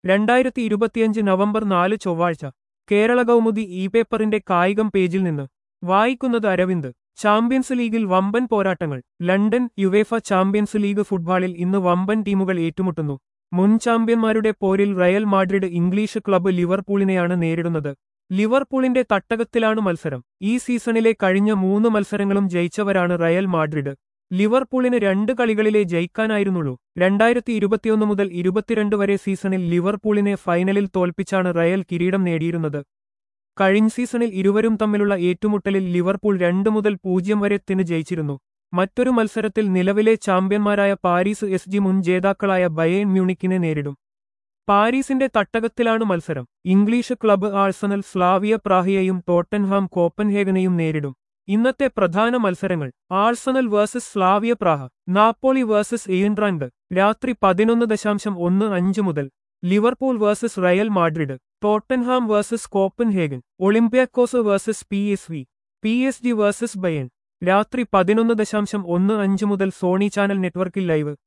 രണ്ടായിരത്തി ഇരുപത്തിയഞ്ച് നവംബർ നാല് ചൊവ്വാഴ്ച കേരള കൗമുദി ഇ പേപ്പറിന്റെ കായികം പേജിൽ നിന്ന് വായിക്കുന്നത് അരവിന്ദ് ചാമ്പ്യൻസ് ലീഗിൽ വമ്പൻ പോരാട്ടങ്ങൾ ലണ്ടൻ യുവേഫ ചാമ്പ്യൻസ് ലീഗ് ഫുട്ബോളിൽ ഇന്ന് വമ്പൻ ടീമുകൾ ഏറ്റുമുട്ടുന്നു മുൻ ചാമ്പ്യന്മാരുടെ പോരിൽ റയൽ മാഡ്രിഡ് ഇംഗ്ലീഷ് ക്ലബ്ബ് ലിവർപൂളിനെയാണ് നേരിടുന്നത് ലിവർപൂളിന്റെ തട്ടകത്തിലാണ് മത്സരം ഈ സീസണിലെ കഴിഞ്ഞ മൂന്ന് മത്സരങ്ങളും ജയിച്ചവരാണ് റയൽ മാഡ്രിഡ് ലിവർപൂളിന് രണ്ട് കളികളിലെ ജയിക്കാനായിരുന്നുള്ളൂ രണ്ടായിരത്തി ഇരുപത്തിയൊന്ന് മുതൽ ഇരുപത്തിരണ്ട് വരെ സീസണിൽ ലിവർപൂളിനെ ഫൈനലിൽ തോൽപ്പിച്ചാണ് റയൽ കിരീടം നേടിയിരുന്നത് കഴിഞ്ഞ സീസണിൽ ഇരുവരും തമ്മിലുള്ള ഏറ്റുമുട്ടലിൽ ലിവർപൂൾ രണ്ട് മുതൽ പൂജ്യം വരെ ത്തിന് ജയിച്ചിരുന്നു മറ്റൊരു മത്സരത്തിൽ നിലവിലെ ചാമ്പ്യന്മാരായ പാരീസ് എസ് ജി മുൻ ജേതാക്കളായ ബയേൺ മ്യൂണിക്കിനെ നേരിടും പാരീസിന്റെ തട്ടകത്തിലാണ് മത്സരം ഇംഗ്ലീഷ് ക്ലബ്ബ് ആഴ്സണൽ സ്ലാവിയ പ്രാഹിയെയും ടോട്ടൻഹാം കോപ്പൻഹേഗനെയും നേരിടും ഇന്നത്തെ പ്രധാന മത്സരങ്ങൾ Arsenal versus Slavia Praha Napoli versus Eintracht രാത്രി പതിനൊന്ന് ദശാംശം ഒന്ന് അഞ്ച് മുതൽ Liverpool versus Real Madrid Tottenham versus Copenhagen Olympiacos versus P S V P S G versus Bayern രാത്രി പതിനൊന്ന് ദശാംശം ഒന്ന് അഞ്ച് മുതൽ സോണി ചാനൽ നെറ്റ്വർക്കിൽ ലൈവ്